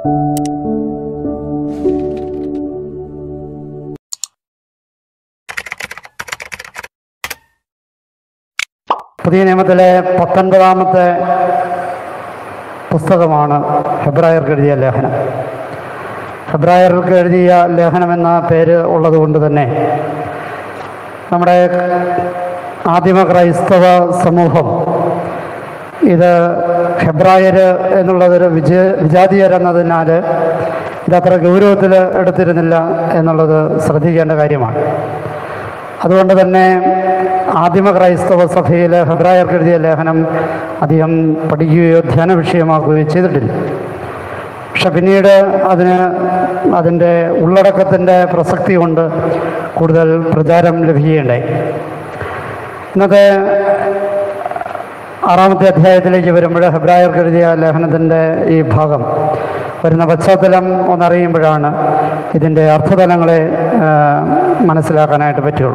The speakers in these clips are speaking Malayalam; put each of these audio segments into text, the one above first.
പുതിയ നിയമത്തിലെ പത്തൊൻപതാമത്തെ പുസ്തകമാണ് ഹെബ്രായർക്ക് എഴുതിയ ലേഖനം ഹെബ്രായർക്ക് എഴുതിയ ലേഖനം എന്ന പേര് ഉള്ളതുകൊണ്ട് തന്നെ നമ്മുടെ ആദിമ ക്രൈസ്തവ സമൂഹം ഇത് ഹെബ്രായർ എന്നുള്ളതൊരു വിജയ വിജാതീയരെന്നതിനാൽ ഇതത്ര ഗൗരവത്തിൽ എടുത്തിരുന്നില്ല എന്നുള്ളത് ശ്രദ്ധിക്കേണ്ട കാര്യമാണ് അതുകൊണ്ട് തന്നെ ആദിമ ക്രൈസ്തവ സഭയിൽ ഹെബ്രായർക്ക് എഴുതിയ ലേഖനം അധികം പഠിക്കുകയോ ധ്യാന വിഷയമാക്കുകയോ ചെയ്തിട്ടില്ല പക്ഷെ പിന്നീട് അതിന് അതിൻ്റെ ഉള്ളടക്കത്തിൻ്റെ പ്രസക്തി കൊണ്ട് കൂടുതൽ പ്രചാരം ലഭിക്കുകയുണ്ടായി ഇന്നത്തെ ആറാമത്തെ അധ്യായത്തിലേക്ക് വരുമ്പോൾ ഹെബ്രായർക്ക് എഴുതിയ ലേഖനത്തിൻ്റെ ഈ ഭാഗം വരുന്ന പശ്ചാത്തലം ഒന്നറിയുമ്പോഴാണ് ഇതിൻ്റെ അർത്ഥതലങ്ങളെ ആ, മനസ്സിലാക്കാനായിട്ട് പറ്റുള്ളൂ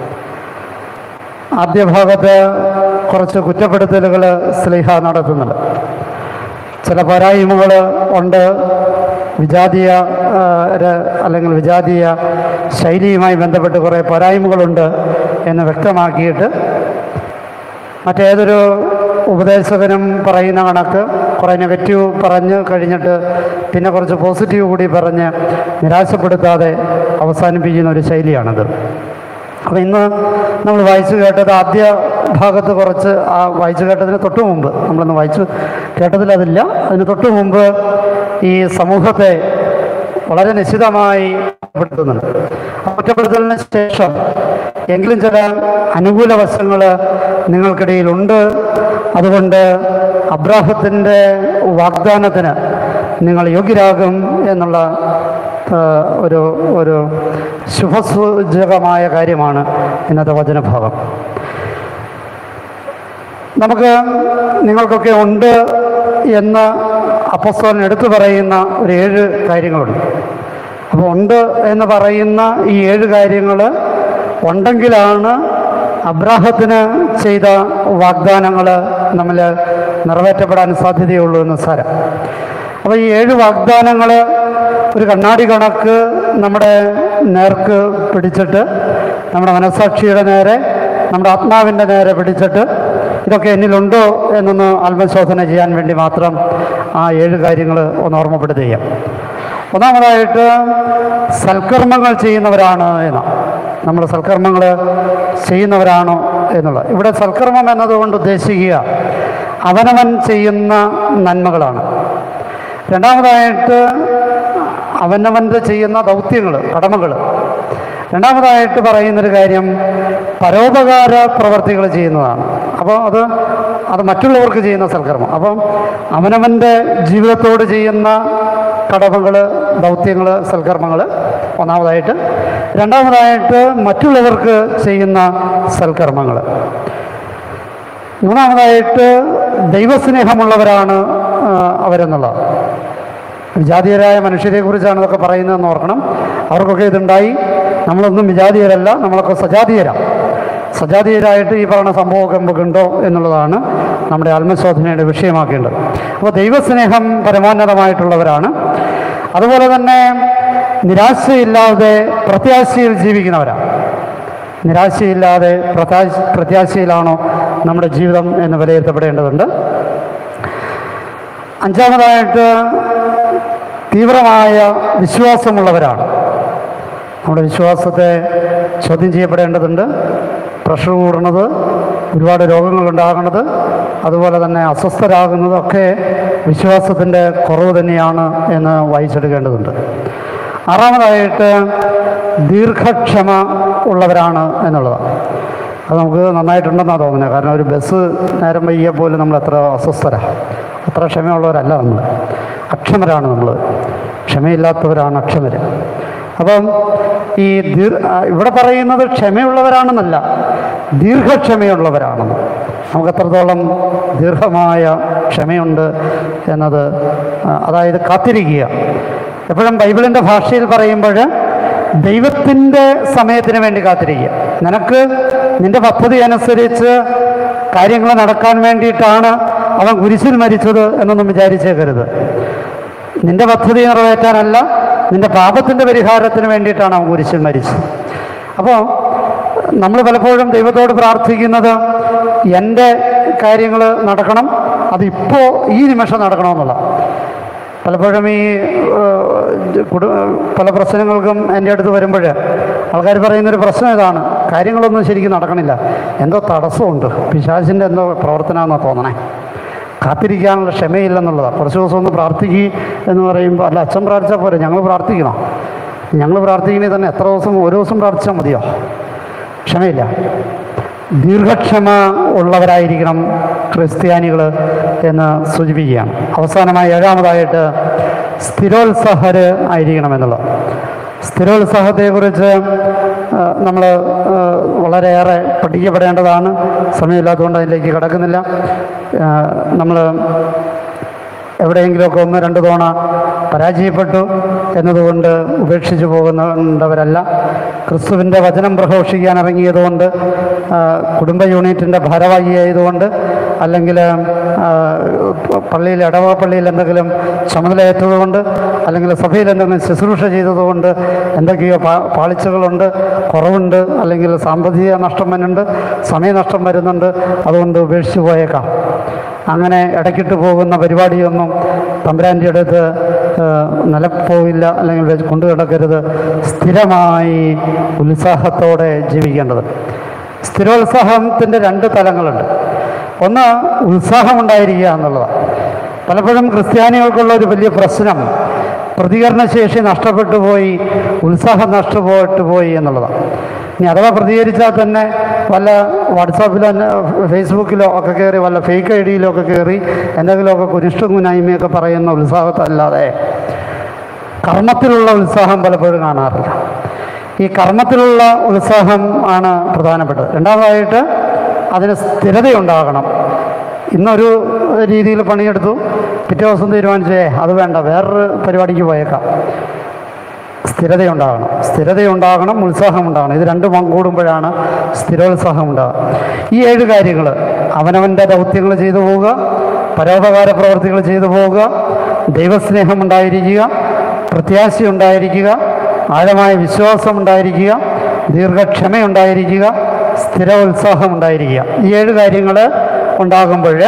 ആദ്യ ഭാഗത്ത് കുറച്ച് കുറ്റപ്പെടുത്തലുകൾ സ്ലിഹ നടത്തുന്നുണ്ട് ചില പോരായ്മകൾ ഉണ്ട് വിജാതീയ ആ, ര- അല്ലെങ്കിൽ വിജാതീയ ശൈലിയുമായി ബന്ധപ്പെട്ട് കുറേ പോരായ്മകളുണ്ട് എന്ന് വ്യക്തമാക്കിയിട്ട് മറ്റേതൊരു ഉപദേശകനും പറയുന്ന കണക്ക് കുറേ നെഗറ്റീവ് പറഞ്ഞ് കഴിഞ്ഞിട്ട് പിന്നെ കുറച്ച് പോസിറ്റീവ് കൂടി പറഞ്ഞ് നിരാശപ്പെടുത്താതെ അവസാനിപ്പിക്കുന്ന ഒരു ശൈലിയാണത് അപ്പോൾ ഇന്ന് നമ്മൾ വായിച്ചു കേട്ടത് ആദ്യ ഭാഗത്ത് കുറച്ച് ആ വായിച്ചു കേട്ടതിന് തൊട്ട് മുമ്പ് നമ്മളൊന്ന് വായിച്ചു കേട്ടതിൽ അതില്ല അതിന് തൊട്ട് മുമ്പ് ഈ സമൂഹത്തെ വളരെ നിശ്ചിതമായി കുറ്റപ്പെടുത്തുന്നുണ്ട് ആ കുറ്റപ്പെടുത്തലിന് ശേഷം എങ്കിലും ചില അനുകൂല വശങ്ങൾ നിങ്ങൾക്കിടയിലുണ്ട് അതുകൊണ്ട് അബ്രാഹത്തിൻ്റെ വാഗ്ദാനത്തിന് നിങ്ങൾ യോഗ്യരാകും എന്നുള്ള ആ, ഒരു ഒരു ശുഭസൂചകമായ കാര്യമാണ് ഇന്നത്തെ വചനഭാഗം നമുക്ക് നിങ്ങൾക്കൊക്കെ ഉണ്ട് എന്ന് അപ്പസ്തോലൻ എടുത്തു പറയുന്ന ഒരു ഏഴ് കാര്യങ്ങളുണ്ട് അപ്പോൾ ഉണ്ട് എന്ന് പറയുന്ന ഈ ഏഴ് കാര്യങ്ങൾ ഉണ്ടെങ്കിലാണ് അബ്രാഹത്തിന് ചെയ്ത വാഗ്ദാനങ്ങൾ നമ്മൾ നിറവേറ്റപ്പെടാൻ സാധ്യതയുള്ളൂ എന്ന് സാരം അപ്പോൾ ഈ ഏഴ് വാഗ്ദാനങ്ങൾ ഒരു കണ്ണാടി കണക്ക് നമ്മുടെ നേർക്ക് പിടിച്ചിട്ട് നമ്മുടെ മനസാക്ഷിയുടെ നേരെ നമ്മുടെ ആത്മാവിൻ്റെ നേരെ പിടിച്ചിട്ട് ഇതൊക്കെ എന്നിലുണ്ടോ എന്നൊന്ന് ആത്മശോധന ചെയ്യാൻ വേണ്ടി മാത്രം ആ ഏഴ് കാര്യങ്ങൾ ഒന്ന് ഓർമ്മപ്പെടുത്തുക ഒന്നാമതായിട്ട് സൽക്കർമ്മങ്ങൾ ചെയ്യുന്നവരാണ് എന്ന നമ്മൾ സൽക്കർമ്മങ്ങൾ ചെയ്യുന്നവരാണോ എന്നുള്ളത് ഇവിടെ സൽക്കർമ്മം എന്നതുകൊണ്ട് ഉദ്ദേശിക്കുക അവനവൻ ചെയ്യുന്ന നന്മകളാണ് രണ്ടാമതായിട്ട് അവനവൻ്റെ ചെയ്യുന്ന ദൗത്യങ്ങൾ കടമകൾ രണ്ടാമതായിട്ട് പറയുന്നൊരു കാര്യം പരോപകാര പ്രവർത്തികൾ ചെയ്യുന്നതാണ് അപ്പോൾ അത് അത് മറ്റുള്ളവർക്ക് ചെയ്യുന്ന സൽക്കർമ്മം അപ്പം അവനവൻ്റെ ജീവിതത്തോട് ചെയ്യുന്ന കടമകൾ ദൗത്യങ്ങൾ സൽക്കർമ്മങ്ങൾ ഒന്നാമതായിട്ട് രണ്ടാമതായിട്ട് മറ്റുള്ളവർക്ക് ചെയ്യുന്ന സൽക്കർമ്മങ്ങൾ മൂന്നാമതായിട്ട് ദൈവസ്നേഹമുള്ളവരാണ് ആ, അവരെന്നുള്ളത് വിജാതീയരായ മനുഷ്യരെക്കുറിച്ചാണ് ഇതൊക്കെ പറയുന്നതെന്ന് ഓർക്കണം അവർക്കൊക്കെ ഇതുണ്ടായി നമ്മളൊന്നും വിജാതീയരല്ല നമ്മളൊക്കെ സജാതീയരാണ് സജാതീയരായിട്ട് ഈ പറയുന്ന സംഭവമൊക്കെ നമുക്കുണ്ടോ എന്നുള്ളതാണ് നമ്മുടെ ആത്മശോധനയുടെ വിഷയമാക്കേണ്ടത് അപ്പോൾ ദൈവസ്നേഹം പരമോന്നതമായിട്ടുള്ളവരാണ് അതുപോലെ തന്നെ നിരാശയില്ലാതെ പ്രത്യാശയിൽ ജീവിക്കുന്നവരാണ് നിരാശയില്ലാതെ പ്രത്യാശ പ്രത്യാശയിലാണോ നമ്മുടെ ജീവിതം എന്ന് വിലയിരുത്തപ്പെടേണ്ടതുണ്ട് അഞ്ചാമതായിട്ട് തീവ്രമായ വിശ്വാസമുള്ളവരാണ് നമ്മുടെ വിശ്വാസത്തെ ചോദ്യം ചെയ്യപ്പെടേണ്ടതുണ്ട് പ്രഷർ കൂടുന്നത് ഒരുപാട് രോഗങ്ങളുണ്ടാകുന്നത് അതുപോലെ തന്നെ അസ്വസ്ഥരാകുന്നതൊക്കെ വിശ്വാസത്തിൻ്റെ കുറവ് തന്നെയാണ് എന്ന് വായിച്ചെടുക്കേണ്ടതുണ്ട് ആറാമതായിട്ട് ദീർഘക്ഷമ ഉള്ളവരാണ് എന്നുള്ളതാണ് അത് നമുക്ക് നന്നായിട്ടുണ്ടെന്നാണ് തോന്നുന്നത് കാരണം ഒരു ബസ് നേരം വൈകിയ പോലും നമ്മൾ അത്ര അസ്വസ്ഥരാണ് അത്ര ക്ഷമയുള്ളവരല്ല നമ്മൾ അക്ഷമരാണ് നമ്മൾ ക്ഷമയില്ലാത്തവരാണ് അക്ഷമര് അപ്പം ഈ ദീർ ആ, ഇവിടെ പറയുന്നത് ക്ഷമയുള്ളവരാണെന്നല്ല ദീർഘക്ഷമയുള്ളവരാണെന്ന് നമുക്ക് എത്രത്തോളം ദീർഘമായ ക്ഷമയുണ്ട് എന്നത് ആ, അതായത് കാത്തിരിക്കുക എപ്പോഴും ബൈബിളിൻ്റെ ഭാഷയിൽ പറയുമ്പോൾ ദൈവത്തിൻ്റെ സമയത്തിന് വേണ്ടി കാത്തിരിക്കുക നിനക്ക് നിന്റെ പദ്ധതി അനുസരിച്ച് കാര്യങ്ങൾ നടക്കാൻ വേണ്ടിയിട്ടാണ് അവൻ കുരിശിൽ മരിച്ചത് എന്നൊന്നും വിചാരിച്ചേക്കരുത് നിന്റെ പദ്ധതി നിറവേറ്റാനല്ല നിന്റെ പാപത്തിൻ്റെ പരിഹാരത്തിന് വേണ്ടിയിട്ടാണ് അവൻ കുരിശിൽ മരിച്ചത് അപ്പോൾ നമ്മൾ പലപ്പോഴും ദൈവത്തോട് പ്രാർത്ഥിക്കുന്നത് എൻ്റെ കാര്യങ്ങൾ നടക്കണം അതിപ്പോൾ ഈ നിമിഷം നടക്കണമെന്നുള്ള പലപ്പോഴും ഈ ഏഹ്, കുടു പല പ്രശ്നങ്ങൾക്കും എൻ്റെ അടുത്ത് വരുമ്പോൾ ആൾക്കാർ പറയുന്നൊരു പ്രശ്നം ഇതാണ് കാര്യങ്ങളൊന്നും ശരിക്കും നടക്കണില്ല എന്തോ തടസ്സമുണ്ട് പിശാചിൻ്റെ എന്തോ പ്രവർത്തനമെന്നാണ് തോന്നണേ കാത്തിരിക്കാനുള്ള ക്ഷമയില്ലെന്നുള്ളതാണ് കുറച്ച് ദിവസം ഒന്ന് പ്രാർത്ഥിക്കുക എന്ന് പറയുമ്പോൾ അല്ല അച്ഛൻ പ്രാർത്ഥിച്ചാൽ പോരെ ഞങ്ങൾ പ്രാർത്ഥിക്കണം ഞങ്ങൾ പ്രാർത്ഥിക്കണേ തന്നെ എത്ര ദിവസം ഓരോ ദിവസം പ്രാർത്ഥിച്ചാൽ മതിയോ ക്ഷമയില്ല ദീർഘക്ഷമ ഉള്ളവരായിരിക്കണം ക്രിസ്ത്യാനികൾ എന്ന് സൂചിപ്പിക്കുകയാണ് അവസാനമായി ഏഴാമതായിട്ട് സ്ഥിരോത്സാഹർ ആയിരിക്കണം എന്നുള്ളത് സ്ഥിരോത്സാഹത്തെക്കുറിച്ച് നമ്മൾ വളരെയേറെ പഠിക്കപ്പെടേണ്ടതാണ് സമയമില്ലാത്തതുകൊണ്ട് അതിലേക്ക് കിടക്കുന്നില്ല നമ്മൾ എവിടെയെങ്കിലുമൊക്കെ ഒന്ന് രണ്ട് തവണ പരാജയപ്പെട്ടു എന്നതുകൊണ്ട് ഉപേക്ഷിച്ചു പോകുന്നവരല്ല ക്രിസ്തുവിൻ്റെ വചനം പ്രഘോഷിക്കാൻ ഇറങ്ങിയതുകൊണ്ട് ആ, കുടുംബ യൂണിറ്റിൻ്റെ ഭാരവാഹിയായതുകൊണ്ട് അല്ലെങ്കിൽ ആ, പള്ളിയിൽ ഇടവ പള്ളിയിൽ എന്തെങ്കിലും ചുമതലയേറ്റതുകൊണ്ട് അല്ലെങ്കിൽ സഭയിൽ എന്തെങ്കിലും ശുശ്രൂഷ ചെയ്തതുകൊണ്ട് എന്തൊക്കെയോ പാ പാളിച്ചകളുണ്ട് കുറവുണ്ട് അല്ലെങ്കിൽ സാമ്പത്തിക നഷ്ടം വരുന്നുണ്ട് സമയനഷ്ടം വരുന്നുണ്ട് അതുകൊണ്ട് ഉപേക്ഷിച്ച് പോയേക്കാം അങ്ങനെ ഇടയ്ക്കിട്ട് പോകുന്ന പരിപാടിയൊന്നും തമ്പുരാൻ്റെ അടുത്ത് ഏഹ്, നിലപ്പോവില്ല അല്ലെങ്കിൽ വെച്ച് കൊണ്ടു കിടക്കരുത് സ്ഥിരമായി ഉത്സാഹത്തോടെ ജീവിക്കേണ്ടത് സ്ഥിരോത്സാഹത്തിൻ്റെ രണ്ട് തലങ്ങളുണ്ട് ഒന്ന് ഉത്സാഹമുണ്ടായിരിക്കുക എന്നുള്ളതാണ് പലപ്പോഴും ക്രിസ്ത്യാനികൾക്കുള്ള ഒരു വലിയ പ്രശ്നം പ്രതികരണശേഷി നഷ്ടപ്പെട്ടു പോയി ഉത്സാഹം നഷ്ടപ്പെട്ടു പോയി എന്നുള്ളതാണ് ഇനി അഥവാ പ്രതികരിച്ചാൽ തന്നെ വല്ല വാട്സാപ്പിലോ ന- ഫേസ്ബുക്കിലോ ഒക്കെ കയറി വല്ല ഫേക്ക് ഐ ഡിയിലോ ഒക്കെ കയറി എന്തെങ്കിലുമൊക്കെ കുനിഷ്ടം കുനായ്മയൊക്കെ പറയുന്ന ഉത്സാഹത്തല്ലാതെ കർമ്മത്തിലുള്ള ഉത്സാഹം പലപ്പോഴും കാണാറില്ല ഈ കർമ്മത്തിലുള്ള ഉത്സാഹം ആണ് പ്രധാനപ്പെട്ടത് രണ്ടാമതായിട്ട് അതിന് സ്ഥിരതയുണ്ടാകണം ഇന്നൊരു രീതിയിൽ പണിയെടുത്തു പിറ്റേ ദിവസം തീരുമാനിച്ചേ അത് വേണ്ട വേറൊരു പരിപാടിക്ക് പോയേക്കാം സ്ഥിരതയുണ്ടാകണം സ്ഥിരതയുണ്ടാകണം ഉത്സാഹമുണ്ടാകണം ഇത് രണ്ടും കൂടുമ്പോഴാണ് സ്ഥിരോത്സാഹം ഉണ്ടാകുക ഈ ഏഴ് കാര്യങ്ങൾ അവനവൻ്റെ ദൗത്യങ്ങൾ ചെയ്തു പോവുക പരോപകാര പ്രവർത്തികൾ ചെയ്തു പോവുക ദൈവസ്നേഹം ഉണ്ടായിരിക്കുക പ്രത്യാശ ഉണ്ടായിരിക്കുക ആഴമായ വിശ്വാസം ഉണ്ടായിരിക്കുക ദീർഘക്ഷമയുണ്ടായിരിക്കുക സ്ഥിര ഉത്സാഹം ഉണ്ടായിരിക്കുക ഈ ഏഴ് കാര്യങ്ങൾ ഉണ്ടാകുമ്പോൾ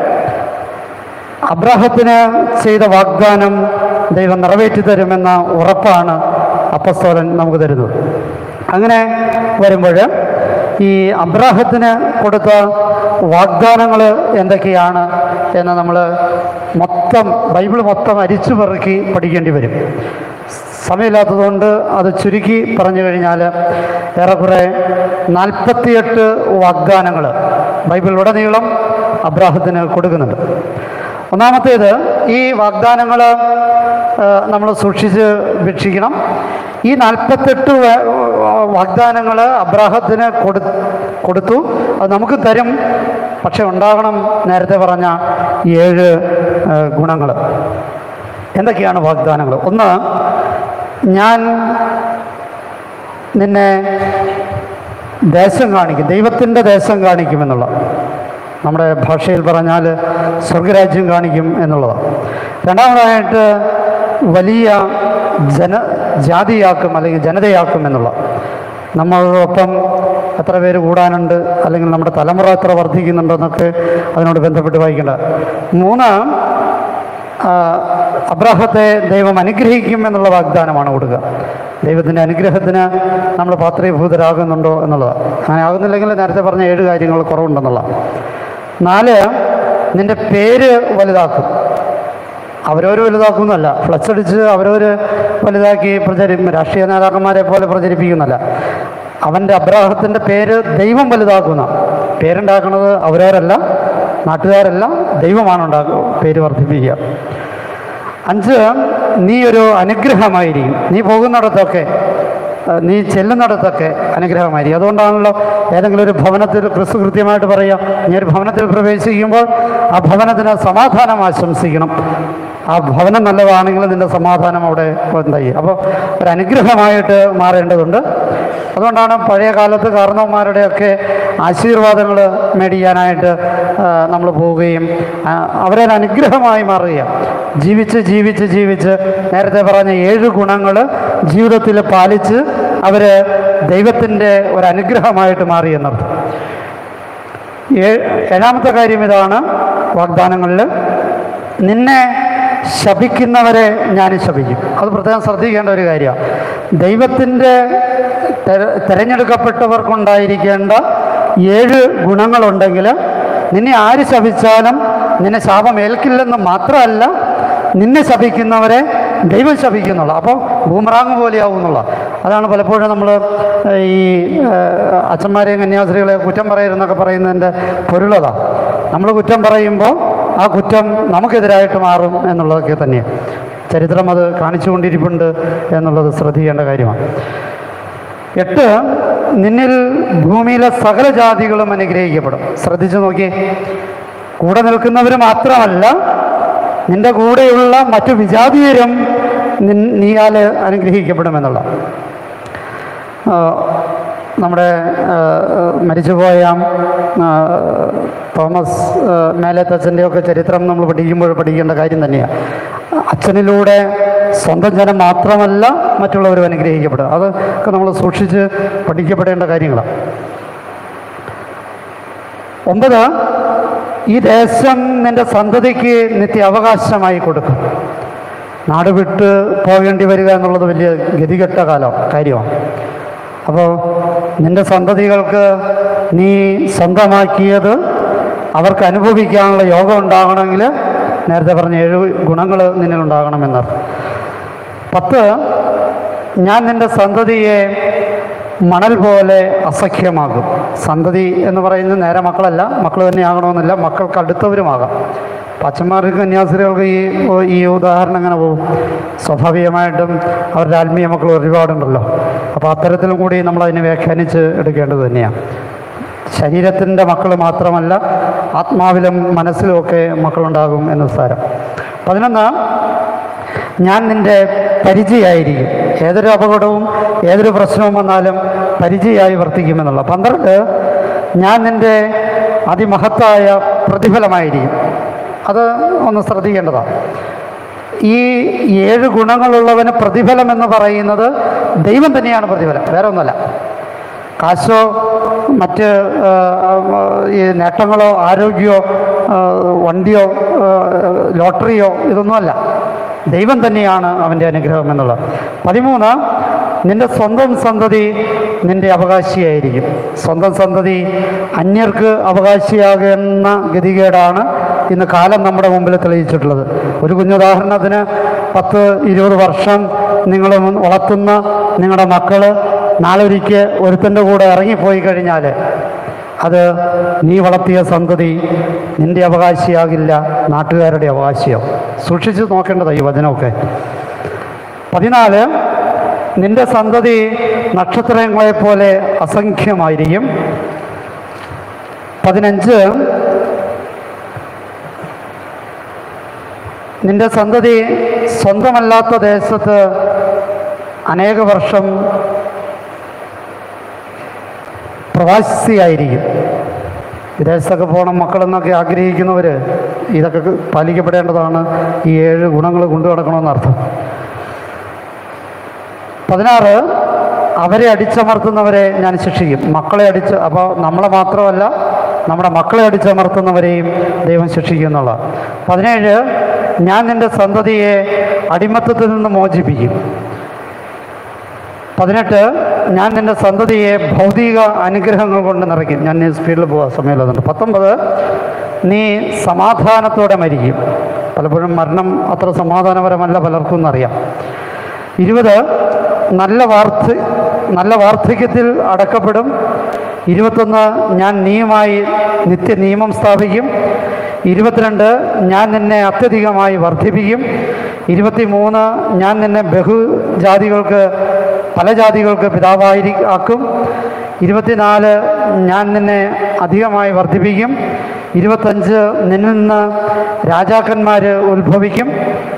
അബ്രാഹത്തിന് ചെയ്ത വാഗ്ദാനം ദൈവം നിറവേറ്റി തരുമെന്ന ഉറപ്പാണ് അപ്പസ്തോലൻ നമുക്ക് തരുന്നത് അങ്ങനെ വരുമ്പോൾ ഈ അബ്രാഹത്തിന് കൊടുത്ത വാഗ്ദാനങ്ങൾ എന്തൊക്കെയാണ് എന്ന് നമ്മൾ മൊത്തം ബൈബിൾ മൊത്തം അരിച്ചു പെറുക്കി പഠിക്കേണ്ടി വരും സമയമില്ലാത്തതുകൊണ്ട് അത് ചുരുക്കി പറഞ്ഞു കഴിഞ്ഞാൽ ഏറെക്കുറെ നാൽപ്പത്തിയെട്ട് വാഗ്ദാനങ്ങൾ ബൈബിൾ ഉടനീളം അബ്രാഹത്തിന് കൊടുക്കുന്നുണ്ട് ഒന്നാമത്തേത് ഈ വാഗ്ദാനങ്ങൾ നമ്മൾ സൂക്ഷിച്ച് വീക്ഷിക്കണം ഈ നാൽപ്പത്തെട്ട് വാഗ്ദാനങ്ങൾ അബ്രാഹത്തിന് കൊടു കൊടുത്തു അത് നമുക്ക് തരും പക്ഷെ ഉണ്ടാകണം നേരത്തെ പറഞ്ഞ ഈ ഏഴ് ഗുണങ്ങൾ എന്തൊക്കെയാണ് വാഗ്ദാനങ്ങൾ ഒന്ന് ഞാൻ നിന്നെ ദേശം കാണിക്കും ദൈവത്തിൻ്റെ ദേശം കാണിക്കുമെന്നുള്ള നമ്മുടെ ഭാഷയിൽ പറഞ്ഞാൽ സ്വർഗരാജ്യം കാണിക്കും എന്നുള്ളതാണ് രണ്ടാമതായിട്ട് വലിയ ജന ജാതിയാക്കും അല്ലെങ്കിൽ ജനതയാക്കും എന്നുള്ള നമ്മളോടൊപ്പം എത്ര പേര് കൂടാനുണ്ട് അല്ലെങ്കിൽ നമ്മുടെ തലമുറ എത്ര വർദ്ധിക്കുന്നുണ്ടെന്നൊക്കെ അതിനോട് ബന്ധപ്പെട്ട് വായിക്കേണ്ട മൂന്ന് ആ, അബ്രാഹത്തെ ദൈവം അനുഗ്രഹിക്കും എന്നുള്ള വാഗ്ദാനമാണ് കൊടുക്കുക ദൈവത്തിൻ്റെ അനുഗ്രഹത്തിന് നമ്മൾ പാത്രീഭൂതരാകുന്നുണ്ടോ എന്നുള്ളതാണ് അങ്ങനെ ആകുന്നില്ലെങ്കിൽ നേരത്തെ പറഞ്ഞ ഏഴ് കാര്യങ്ങൾ കുറവുണ്ടെന്നുള്ള നാല് നിന്റെ പേര് വലുതാക്കും അവരവർ വലുതാക്കുന്നല്ല ഫ്ലക്സ് അടിച്ച് അവരവർ വലുതാക്കി പ്രചരി രാഷ്ട്രീയ നേതാക്കന്മാരെ പോലെ പ്രചരിപ്പിക്കുന്നല്ല അവൻ്റെ അബ്രാഹത്തിൻ്റെ പേര് ദൈവം വലുതാക്കുന്ന പേരുണ്ടാക്കുന്നത് അവരവരല്ല നാട്ടുകാരല്ല ദൈവമാണ് ഉണ്ടാക്കുക പേര് വർദ്ധിപ്പിക്കുക അഞ്ച് നീ ഒരു അനുഗ്രഹമായിരിക്കും നീ പോകുന്നിടത്തൊക്കെ ആ, നീ ചെല്ലുന്നിടത്തൊക്കെ അനുഗ്രഹമായിരിക്കും അതുകൊണ്ടാണല്ലോ ഏതെങ്കിലും ഒരു ഭവനത്തിൽ ക്രിസ്തു കൃത്യമായിട്ട് പറയുക നീ ഒരു ഭവനത്തിൽ പ്രവേശിക്കുമ്പോൾ ആ ഭവനത്തിന് സമാധാനം ആശംസിക്കണം ആ ഭവനം നല്ലതാണെങ്കിൽ നിന്റെ സമാധാനം അവിടെ എന്തായി അപ്പോൾ ഒരു അനുഗ്രഹമായിട്ട് മാറേണ്ടതുണ്ട് അതുകൊണ്ടാണ് പഴയ കാലത്ത് കാരണവന്മാരുടെയൊക്കെ ആശീർവാദങ്ങൾ മേടിക്കാനായിട്ട് നമ്മൾ പോവുകയും ആ, അവരൊരു അനുഗ്രഹമായി മാറുകയാണ് ജീവിച്ച് ജീവിച്ച് ജീവിച്ച് നേരത്തെ പറഞ്ഞ ഏഴ് ഗുണങ്ങൾ ജീവിതത്തിൽ പാലിച്ച് അവർ ദൈവത്തിൻ്റെ ഒരു അനുഗ്രഹമായിട്ട് മാറി എന്നർത്ഥം ഏ- ഏഴാമത്തെ കാര്യം ഇതാണ് വാഗ്ദാനങ്ങളിൽ നിന്നെ ശപിക്കുന്നവരെ ഞാൻ ശപിക്കും അത് പ്രത്യേകം ശ്രദ്ധിക്കേണ്ട ഒരു കാര്യമാണ് ദൈവത്തിൻ്റെ തെര- തിരഞ്ഞെടുക്കപ്പെട്ടവർക്കുണ്ടായിരിക്കേണ്ട ഏഴ് ഗുണങ്ങളുണ്ടെങ്കിൽ നിന്നെ ആര് ശപിച്ചാലും നിന്നെ ശാപം ഏൽക്കില്ലെന്ന് മാത്രമല്ല നിന്നെ ശപിക്കുന്നവരെ ദൈവം ശപിക്കുന്നുള്ള അപ്പോൾ ബൂമറാങ് പോലെയാവും എന്നുള്ള അതാണ് പലപ്പോഴും നമ്മൾ ഈ ഏഹ്, അച്ഛന്മാരെയും കന്യാസ്ത്രീകളെ കുറ്റം പറയരുതെന്നൊക്കെ പറയുന്നതിൻ്റെ പൊരുളതാ നമ്മൾ കുറ്റം പറയുമ്പോൾ ആ കുറ്റം നമുക്കെതിരായിട്ട് മാറും എന്നുള്ളതൊക്കെ തന്നെയാണ് ചരിത്രം അത് കാണിച്ചുകൊണ്ടിരിപ്പുണ്ട് എന്നുള്ളത് ശ്രദ്ധിക്കേണ്ട കാര്യമാണ് എട്ട് നിന്നിൽ ഭൂമിയിലെ സകല ജാതികളും അനുഗ്രഹിക്കപ്പെടും ശ്രദ്ധിച്ചു നോക്കിയേ കൂടെ നിൽക്കുന്നവർ മാത്രമല്ല നിന്റെ കൂടെയുള്ള മറ്റു വിജാതീയരും നിൻ നീയാൽ അനുഗ്രഹിക്കപ്പെടുമെന്നുള്ള ആ, നമ്മുടെ ആ, മരിച്ചുപോയ ആ, തോമസ് ആ, മേലേത്തച്ഛൻ്റെയൊക്കെ ചരിത്രം നമ്മൾ പഠിക്കുമ്പോൾ പഠിക്കേണ്ട കാര്യം തന്നെയാണ് അച്ഛനിലൂടെ സ്വന്തം ജനം മാത്രമല്ല മറ്റുള്ളവരും അനുഗ്രഹിക്കപ്പെടുക അതൊക്കെ നമ്മൾ സൂക്ഷിച്ച് പഠിക്കപ്പെടേണ്ട കാര്യങ്ങളാണ് ഒമ്പത് ഈ ദേശം നിന്റെ സന്തതിക്ക് നിത്യ അവകാശമായി കൊടുക്കും നാട് വിട്ട് പോകേണ്ടി വരിക എന്നുള്ളത് വലിയ ഗതികെട്ട കാലം കാര്യമാണ് അപ്പോൾ നിന്റെ സന്തതികൾക്ക് നീ സ്വന്തമാക്കിയത് അവർക്ക് അനുഭവിക്കാനുള്ള യോഗം ഉണ്ടാകണമെങ്കിൽ നേരത്തെ പറഞ്ഞ ഏഴ് ഗുണങ്ങൾ നിന്നിലുണ്ടാകണമെന്നർത്ഥം പത്ത് ഞാൻ നിന്റെ സന്തതിയെ മണൽ പോലെ അസഖ്യമാകും സന്തതി എന്ന് പറയുന്നത് നേരെ മക്കളല്ല മക്കൾ തന്നെ ആകണമെന്നില്ല മക്കൾക്ക് അടുത്തവരുമാകാം അപ്പം അച്ഛന്മാർക്ക് കന്യാസ്ത്രീകൾക്ക് ഈ ഈ ഉദാഹരണം അങ്ങനെ പോകും സ്വാഭാവികമായിട്ടും അവരുടെ ആത്മീയ മക്കൾ ഒരുപാടുണ്ടല്ലോ അപ്പോൾ അത്തരത്തിലും കൂടി നമ്മൾ അതിനെ വ്യാഖ്യാനിച്ച് എടുക്കേണ്ടത് തന്നെയാണ് ശരീരത്തിൻ്റെ മക്കൾ മാത്രമല്ല ആത്മാവിലും മനസ്സിലുമൊക്കെ മക്കളുണ്ടാകും എന്ന് സാരം പതിനൊന്ന് ഞാൻ നിൻ്റെ പരിചയമായിരിക്കും ഏതൊരു അപകടവും ഏതൊരു പ്രശ്നവും വന്നാലും പരിചയമായി വർത്തിക്കുമെന്നുള്ള പന്ത്രണ്ട് ഞാൻ നിൻ്റെ അതിമഹത്തായ പ്രതിഫലമായിരിക്കും അത് ഒന്ന് ശ്രദ്ധിക്കേണ്ടതാണ് ഈ ഏഴ് ഗുണങ്ങളുള്ളവന് പ്രതിഫലം എന്ന് പറയുന്നത് ദൈവം തന്നെയാണ് പ്രതിഫലം വേറെ ഒന്നുമല്ല കാശോ മറ്റ് ആ, ആ, ഈ നേട്ടങ്ങളോ ആരോഗ്യമോ ആ, വണ്ടിയോ ആ, ലോട്ടറിയോ ഇതൊന്നുമല്ല ദൈവം തന്നെയാണ് അവൻ്റെ അനുഗ്രഹം എന്നുള്ളത് പതിമൂന്ന് നിന്റെ സ്വന്തം സന്തതി നിന്റെ അവകാശിയായിരിക്കും സ്വന്തം സന്തതി അന്യർക്ക് അവകാശിയാകുന്ന ഗതികേടാണ് ഇന്ന് കാലം നമ്മുടെ മുമ്പിൽ തെളിയിച്ചിട്ടുള്ളത് ഒരു കുഞ്ഞുദാഹരണത്തിന് പത്ത് ഇരുപത് വർഷം നിങ്ങൾ വളർത്തുന്ന നിങ്ങളുടെ മക്കൾ നാളൊരിക്കൽ ഒരുത്തൻ്റെ കൂടെ ഇറങ്ങിപ്പോയി കഴിഞ്ഞാൽ അത് നീ വളർത്തിയ സന്തതി നിന്റെ അവകാശിയാകില്ല നാട്ടുകാരുടെ അവകാശിയാവും സൂക്ഷിച്ച് നോക്കേണ്ടതാണ് ഈ വചനമൊക്കെ പതിനാല് നിന്റെ സന്തതി നക്ഷത്രങ്ങളെപ്പോലെ അസംഖ്യമായിരിക്കും പതിനഞ്ച് നിന്റെ സന്തതി സ്വന്തമല്ലാത്ത ദേശത്ത് അനേക വർഷം പ്രവാസിയായിരിക്കും വിദേശത്തൊക്കെ പോകണം മക്കളെന്നൊക്കെ ആഗ്രഹിക്കുന്നവർ ഇതൊക്കെ പാലിക്കപ്പെടേണ്ടതാണ് ഈ ഏഴ് ഗുണങ്ങൾ കൊണ്ടു നടക്കണമെന്നർത്ഥം പതിനാറ് അവരെ അടിച്ചമർത്തുന്നവരെ ഞാൻ ശിക്ഷിക്കും മക്കളെ അടിച്ച് അപ്പോൾ നമ്മളെ മാത്രമല്ല നമ്മുടെ മക്കളെ അടിച്ചമർത്തുന്നവരെയും ദൈവം ശിക്ഷിക്കും എന്നുള്ള പതിനേഴ് ഞാൻ നിൻ്റെ സന്തതിയെ അടിമത്തത്തിൽ നിന്ന് മോചിപ്പിക്കും പതിനെട്ട് ഞാൻ നിൻ്റെ സന്തതിയെ ഭൗതിക അനുഗ്രഹങ്ങൾ കൊണ്ട് നിറയ്ക്കും ഞാൻ ഈ സ്പീഡിൽ പോകാൻ സമയമുള്ളതുണ്ട് പത്തൊമ്പത് നീ സമാധാനത്തോടെ മരിക്കും പലപ്പോഴും മരണം അത്ര സമാധാനപരമല്ല പലർക്കും എന്നറിയാം ഇരുപത് നല്ല വാർദ്ധ നല്ല വാർദ്ധക്യത്തിൽ അടക്കപ്പെടും ഇരുപത്തൊന്ന് ഞാൻ നീയുമായി നിത്യ നിയമം സ്ഥാപിക്കും ഇരുപത്തിരണ്ട് ഞാൻ നിന്നെ അത്യധികമായി വർദ്ധിപ്പിക്കും ഇരുപത്തിമൂന്ന് ഞാൻ നിന്നെ ബഹുജാതികൾക്ക് പല ജാതികൾക്ക് പിതാവായി ആക്കും ഇരുപത്തിനാല് ഞാൻ നിന്നെ അധികമായി വർദ്ധിപ്പിക്കും ഇരുപത്തഞ്ച് നിന്നിൽ നിന്ന് രാജാക്കന്മാർ ഉത്ഭവിക്കും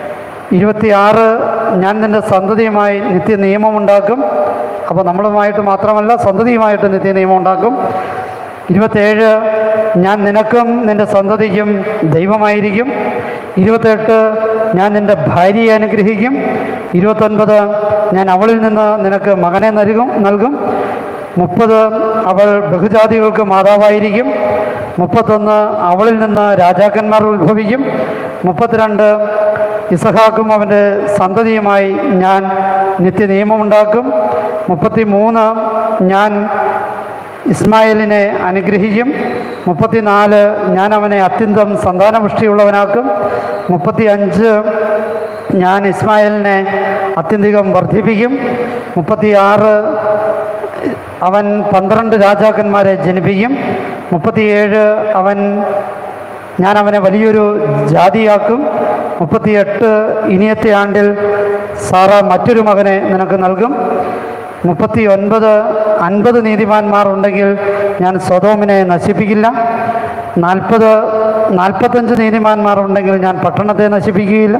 ഇരുപത്തിയാറ് ഞാൻ നിൻ്റെ സന്തതിയുമായി നിത്യ നിയമമുണ്ടാക്കും അപ്പോൾ നമ്മളുമായിട്ട് മാത്രമല്ല സന്തതിയുമായിട്ട് നിത്യ നിയമം ഉണ്ടാക്കും ഇരുപത്തേഴ് ഞാൻ നിനക്കും നിൻ്റെ സന്തതിക്കും ദൈവമായിരിക്കും ഇരുപത്തെട്ട് ഞാൻ നിൻ്റെ ഭാര്യയെ അനുഗ്രഹിക്കും ഇരുപത്തൊൻപത് ഞാൻ അവളിൽ നിന്ന് നിനക്ക് മകനെ നൽകും നൽകും മുപ്പത് അവൾ ബഹുജാതികൾക്ക് മാതാവായിരിക്കും മുപ്പത്തൊന്ന് അവളിൽ നിന്ന് രാജാക്കന്മാർ ഉത്ഭവിക്കും മുപ്പത്തിരണ്ട് ഇസഹാക്കും അവൻ്റെ സന്തതിയുമായി ഞാൻ നിത്യ നിയമമുണ്ടാക്കും മുപ്പത്തി മൂന്ന് ഞാൻ ഇസ്മായിലിനെ അനുഗ്രഹിക്കും മുപ്പത്തിനാല് ഞാൻ അവനെ അത്യന്തം സന്താനപുഷ്ടിയുള്ളവനാക്കും മുപ്പത്തി അഞ്ച് ഞാൻ ഇസ്മായിലിനെ അത്യന്തികം വർദ്ധിപ്പിക്കും മുപ്പത്തിയാറ് അവൻ പന്ത്രണ്ട് രാജാക്കന്മാരെ ജനിപ്പിക്കും മുപ്പത്തിയേഴ് അവൻ ഞാൻ അവനെ വലിയൊരു ജാതിയാക്കും മുപ്പത്തിയെട്ട് ഇനിയത്തെ ആണ്ടിൽ സാറ മറ്റൊരു മകനെ നിനക്ക് നൽകും മുപ്പത്തി ഒൻപത് അൻപത് നീതിമാന്മാർ ഉണ്ടെങ്കിൽ ഞാൻ സ്വതോമിനെ നശിപ്പിക്കില്ല നാൽപ്പത് നാൽപ്പത്തഞ്ച് നീതിമാന്മാർ ഉണ്ടെങ്കിൽ ഞാൻ പട്ടണത്തെ നശിപ്പിക്കുകയില്ല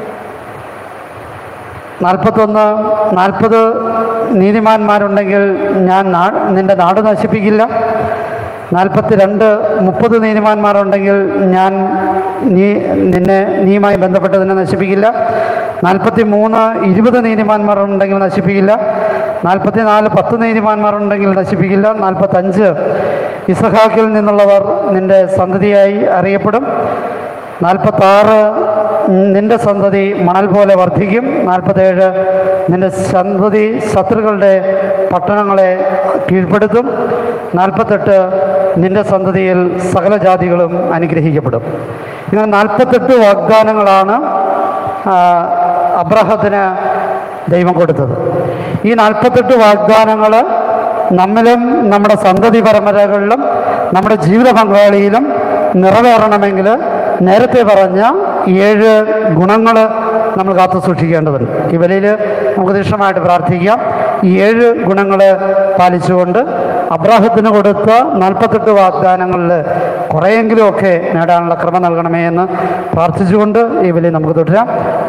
നാൽപ്പത്തൊന്ന് നാൽപ്പത് നീതിമാന്മാരുണ്ടെങ്കിൽ ഞാൻ നാ നിൻ്റെ നാട് നശിപ്പിക്കില്ല നാൽപ്പത്തി രണ്ട് മുപ്പത് നീതിമാന്മാരുണ്ടെങ്കിൽ ഞാൻ നീ നിന്നെ നീയുമായി ബന്ധപ്പെട്ടതിനെ നശിപ്പിക്കില്ല നാൽപ്പത്തി മൂന്ന് ഇരുപത് നീതിമാന്മാരുണ്ടെങ്കിൽ നശിപ്പിക്കില്ല നാൽപ്പത്തി നാല് പത്ത് നീതിമാന്മാരുണ്ടെങ്കിൽ നശിപ്പിക്കില്ല നാൽപ്പത്തഞ്ച് ഇസഹാക്കിൽ നിന്നുള്ളവർ നിൻ്റെ സന്തതിയായി അറിയപ്പെടും നാൽപ്പത്താറ് നിന്റെ സന്തതി മണൽ പോലെ വർദ്ധിക്കും നാൽപ്പത്തേഴ് നിന്റെ സന്തതി ശത്രുക്കളുടെ പട്ടണങ്ങളെ കീഴ്പ്പെടുത്തും നാൽപ്പത്തെട്ട് നിന്റെ സന്തതിയിൽ സകല ജാതികളും അനുഗ്രഹിക്കപ്പെടും ഇങ്ങനെ നാൽപ്പത്തെട്ട് വാഗ്ദാനങ്ങളാണ് ആ, അബ്രഹത്തിന് ദൈവം കൊടുത്തത് ഈ നാൽപ്പത്തെട്ട് വാഗ്ദാനങ്ങൾ നമ്മിലും നമ്മുടെ സന്തതി പരമ്പരകളിലും നമ്മുടെ ജീവിത പങ്കാളിയിലും നിറവേറണമെങ്കിൽ നേരത്തെ പറഞ്ഞ ഏഴ് ഗുണങ്ങൾ നമ്മൾ കാത്തു സൂക്ഷിക്കേണ്ടതുണ്ട് ഈ വിലയിൽ നമുക്ക് തീക്ഷണമായിട്ട് പ്രാർത്ഥിക്കാം ഈ ഏഴ് ഗുണങ്ങൾ പാലിച്ചുകൊണ്ട് അബ്രാഹത്തിന് കൊടുത്ത നാൽപ്പത്തെട്ട് വാഗ്ദാനങ്ങളിൽ കുറേയെങ്കിലുമൊക്കെ നേടാനുള്ള ക്രമം നൽകണമേ എന്ന് പ്രാർത്ഥിച്ചുകൊണ്ട് ഈ വിലയിൽ നമുക്ക് തുടരാം